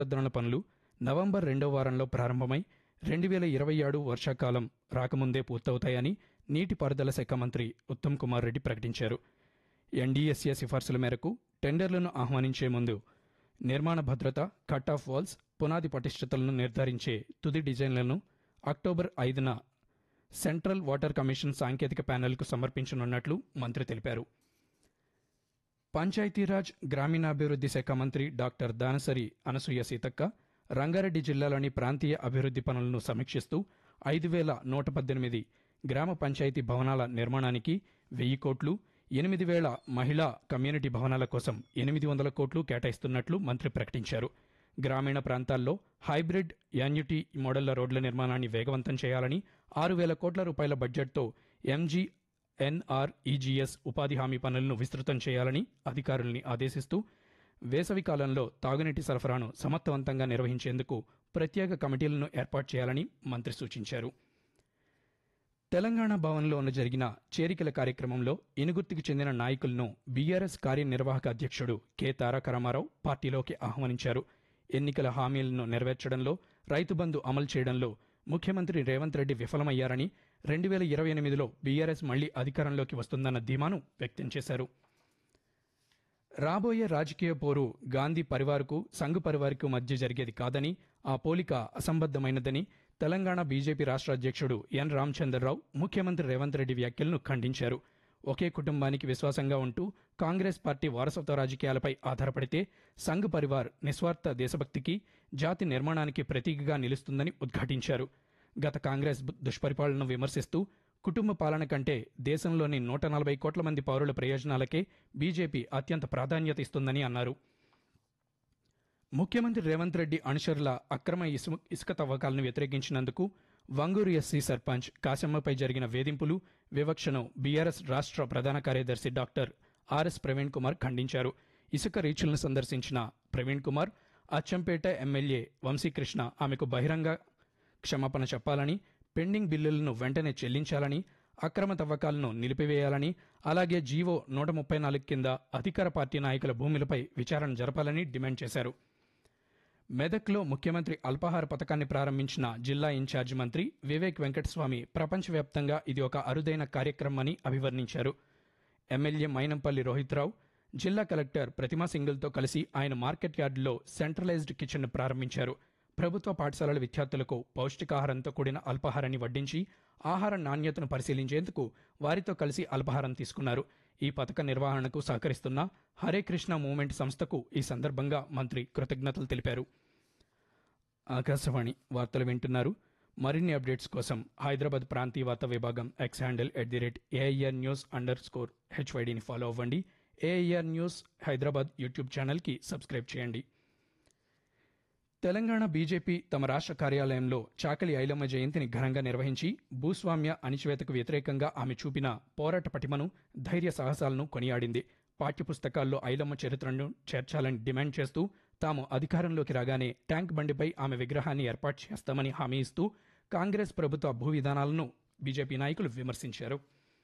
పునరుద్ధరణ పనులు నవంబర్ రెండో వారంలో ప్రారంభమై రెండు వేల ఇరవై ఏడు వర్షాకాలం రాకముందే పూర్తవుతాయని నీటిపారుదల శాఖ మంత్రి ఉత్తమ్ కుమార్ రెడ్డి ప్రకటించారు ఎన్డీఎస్ఏ సిఫార్సుల మేరకు టెండర్లను ఆహ్వానించే ముందు నిర్మాణ భద్రత కట్ ఆఫ్ వాల్స్ పునాది పటిష్టతలను నిర్ధారించే తుది డిజైన్లను అక్టోబర్ ఐదున సెంట్రల్ వాటర్ కమిషన్ సాంకేతిక ప్యానెల్కు సమర్పించనున్నట్లు మంత్రి తెలిపారు పంచాయతీరాజ్ గ్రామీణాభివృద్ధి శాఖ మంత్రి డాక్టర్ దానసరి అనసూయ సీతక్క రంగారెడ్డి జిల్లాలోని ప్రాంతీయ అభివృద్ధి పనులను సమీక్షిస్తూ ఐదు వేల నూట పద్దెనిమిది గ్రామ పంచాయతీ భవనాల నిర్మాణానికి వెయ్యి కోట్లు ఎనిమిది వేల మహిళా కమ్యూనిటీ భవనాల కోసం ఎనిమిది వందల కోట్లు కేటాయిస్తున్నట్లు మంత్రి ప్రకటించారు గ్రామీణ ప్రాంతాల్లో హైబ్రిడ్ యాన్యుటీ మోడళ్ల రోడ్ల నిర్మాణాన్ని వేగవంతం చేయాలని ఆరు వేల కోట్ల రూపాయల బడ్జెట్తో ఎంజీ ఎన్ఆర్ఈజీఎస్ ఉపాధి హామీ పనులను విస్తృతం చేయాలని అధికారుల్ని ఆదేశిస్తూ వేసవి కాలంలో తాగునీటి సరఫరాను సమర్థవంతంగా నిర్వహించేందుకు ప్రత్యేక కమిటీలను ఏర్పాటు చేయాలని మంత్రి సూచించారు తెలంగాణ భవన్లో జరిగిన చేరికల కార్యక్రమంలో ఇనుగుర్తికి చెందిన నాయకులను బీఆర్ఎస్ కార్యనిర్వాహక అధ్యక్షుడు కె తారక రామారావు పార్టీలోకి ఆహ్వానించారు ఎన్నికల హామీలను నెరవేర్చడంలో రైతు బంధు అమలు చేయడంలో ముఖ్యమంత్రి రేవంత్ రెడ్డి విఫలమయ్యారని రెండు వేల ఇరవై ఎనిమిదిలో బీఆర్ఎస్ మళ్లీ అధికారంలోకి వస్తుందన్న ధీమాను వ్యక్తం చేశారు రాబోయే రాజకీయ పోరు గాంధీ పరివార్కు సంఘ్ పరివార్కు మధ్య జరిగేది కాదని ఆ పోలిక అసంబద్ధమైనదని తెలంగాణ బీజేపీ రాష్ట్ర అధ్యక్షుడు ఎన్ రామచంద్రరావు ముఖ్యమంత్రి రేవంత్ రెడ్డి వ్యాఖ్యలను ఖండించారు ఒకే కుటుంబానికి విశ్వాసంగా ఉంటూ కాంగ్రెస్ పార్టీ వారసత్వ రాజకీయాలపై ఆధారపడితే సంఘ్ పరివార్ నిస్వార్థ దేశభక్తికి జాతి నిర్మాణానికి ప్రతీకగా నిలుస్తుందని ఉద్ఘాటించారు గత కాంగ్రెస్ దుష్పరిపాలనను విమర్శిస్తూ కుటుంబ పాలన కంటే దేశంలోని నూట నలభై కోట్ల మంది పౌరుల ప్రయోజనాలకే బీజేపీ అత్యంత ప్రాధాన్యత ఇస్తుందని అన్నారు ముఖ్యమంత్రి రేవంత్ రెడ్డి అనుచరుల అక్రమ ఇసుక ఇసుక తవ్వకాలను వ్యతిరేకించినందుకు వంగూరు ఎస్సీ సర్పంచ్ కాశమ్మపై జరిగిన వేధింపులు వివక్షను బీఆర్ఎస్ రాష్ట్ర ప్రధాన కార్యదర్శి డాక్టర్ ఆర్ఎస్ ప్రవీణ్ కుమార్ ఖండించారు ఇసుక రీచులను సందర్శించిన ప్రవీణ్ కుమార్ అచ్చంపేట ఎమ్మెల్యే వంశీకృష్ణ ఆమెకు బహిరంగ క్షమాపణ చెప్పాలని పెండింగ్ బిల్లులను వెంటనే చెల్లించాలని అక్రమ తవ్వకాలను నిలిపివేయాలని అలాగే జీవో నూట ముప్పై నాలుగు కింద అధికార పార్టీ నాయకుల భూములపై విచారణ జరపాలని డిమాండ్ చేశారు మెదక్లో ముఖ్యమంత్రి అల్పాహార పథకాన్ని ప్రారంభించిన జిల్లా ఇన్ఛార్జి మంత్రి వివేక్ వెంకటస్వామి ప్రపంచవ్యాప్తంగా ఇది ఒక అరుదైన కార్యక్రమని అభివర్ణించారు ఎమ్మెల్యే మైనంపల్లి రోహిత్రావు జిల్లా కలెక్టర్ ప్రతిమా సింగిల్తో కలిసి ఆయన మార్కెట్ యార్డులో సెంట్రలైజ్డ్ కిచెన్ ప్రారంభించారు ప్రభుత్వ పాఠశాలల విద్యార్థులకు పౌష్టికాహారంతో కూడిన అల్పాహారాన్ని వడ్డించి ఆహార నాణ్యతను పరిశీలించేందుకు వారితో కలిసి అల్పాహారం తీసుకున్నారు ఈ పథక నిర్వహణకు సహకరిస్తున్న హరే కృష్ణ మూవ్మెంట్ సంస్థకు ఈ సందర్భంగా మంత్రి కృతజ్ఞతలు తెలిపారు ఆకాశవాణి వార్తలు వింటున్నారు మరిన్ని అప్డేట్స్ కోసం హైదరాబాద్ ప్రాంతీయ వార్తా విభాగం X handle at the rate AIR news underscore స్కోర్ హెచ్వైడిని ఫాలో అవ్వండి ఏఐఆర్ న్యూస్ హైదరాబాద్ యూట్యూబ్ ఛానల్కి సబ్స్క్రైబ్ చేయండి తెలంగాణ బీజేపీ తమ రాష్ట్ర కార్యాలయంలో చాకలి ఐలమ్మ జయంతిని ఘనంగా నిర్వహించి భూస్వామ్య అణిచివేతకు వ్యతిరేకంగా ఆమె చూపిన పోరాట పటిమను ధైర్య సాహసాలను కొనియాడింది పాఠ్యపుస్తకాల్లో ఐలమ్మ చరిత్రను చేర్చాలని డిమాండ్ చేస్తూ తాము అధికారంలోకి రాగానే ట్యాంక్ బండిపై ఆమె విగ్రహాన్ని ఏర్పాటు చేస్తామని హామీ ఇస్తూ కాంగ్రెస్ ప్రభుత్వ భూ విధానాలను బీజేపీ నాయకులు విమర్శించారు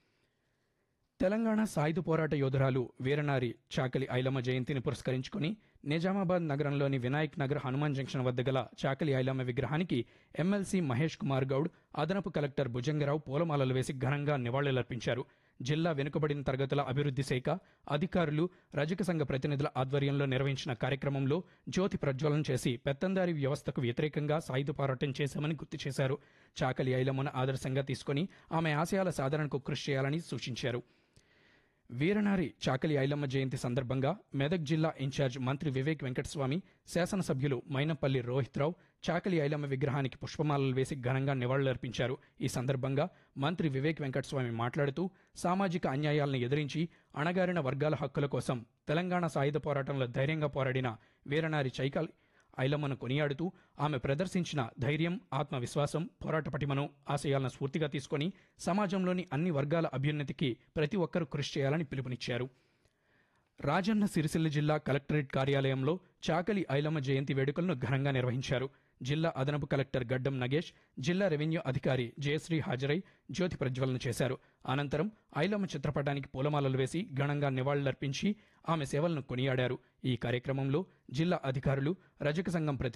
తెలంగాణ సాయుధ పోరాట యోధురాలు వీరనారి చాకలి ఐలమ్మ జయంతిని పురస్కరించుకుని నిజామాబాద్ నగరంలోని వినాయక్ నగర్ హనుమాన్ జంక్షన్ వద్ద గల చాకలి ఐలమ్మ విగ్రహానికి ఎమ్మెల్సీ మహేష్ కుమార్ గౌడ్ అదనపు కలెక్టర్ భుజంగరావు పూలమాలలు వేసి ఘనంగా నివాళులర్పించారు జిల్లా వెనుకబడిన తరగతుల అభివృద్ధి శాఖ అధికారులు రజక సంఘ ప్రతినిధుల ఆధ్వర్యంలో నిర్వహించిన కార్యక్రమంలో జ్యోతి ప్రజ్వలన చేసి పెత్తందారి వ్యవస్థకు వ్యతిరేకంగా సాయుధ పోరాటం చేశామని గుర్తు చేశారు చాకలి ఐలమ్మను ఆదర్శంగా తీసుకుని ఆమె ఆశయాల సాధనకు కృషి చేయాలని సూచించారు వీరనారి చాకలి ఐలమ్మ జయంతి సందర్భంగా మెదక్ జిల్లా ఇన్ఛార్జ్ మంత్రి వివేక్ వెంకటస్వామి శాసనసభ్యులు మైనపల్లి రోహిత్రావు చాకలి ఐలమ్మ విగ్రహానికి పుష్పమాలలు వేసి ఘనంగా నివాళులర్పించారు ఈ సందర్భంగా మంత్రి వివేక్ వెంకటస్వామి మాట్లాడుతూ సామాజిక అన్యాయాలను ఎదిరించి అణగారిన వర్గాల హక్కుల కోసం తెలంగాణ సాయుధ పోరాటంలో ధైర్యంగా పోరాడిన వీరనారి చైకల్ ఐలమ్మను కొనియాడుతూ ఆమె ప్రదర్శించిన ధైర్యం ఆత్మవిశ్వాసం పోరాట పటిమను ఆశయాలను స్ఫూర్తిగా తీసుకొని సమాజంలోని అన్ని వర్గాల అభ్యున్నతికి ప్రతి ఒక్కరూ కృషి చేయాలని పిలుపునిచ్చారు రాజన్న సిరిసిల్ల జిల్లా కలెక్టరేట్ కార్యాలయంలో చాకలి ఐలమ్మ జయంతి వేడుకలను ఘనంగా నిర్వహించారు జిల్లా అదనపు కలెక్టర్ గడ్డం నగేష్ జిల్లా రెవెన్యూ అధికారి జయశ్రీ హాజరై జ్యోతి ప్రజ్వలన చేశారు అనంతరం ఐలమ్మ చిత్రపటానికి పూలమాలలు వేసి ఘనంగా నివాళులర్పించి ఆమె సేవలను కొనియాడారు ఈ కార్యక్రమంలో జిల్లా అధికారులు రజక సంఘం ప్రతి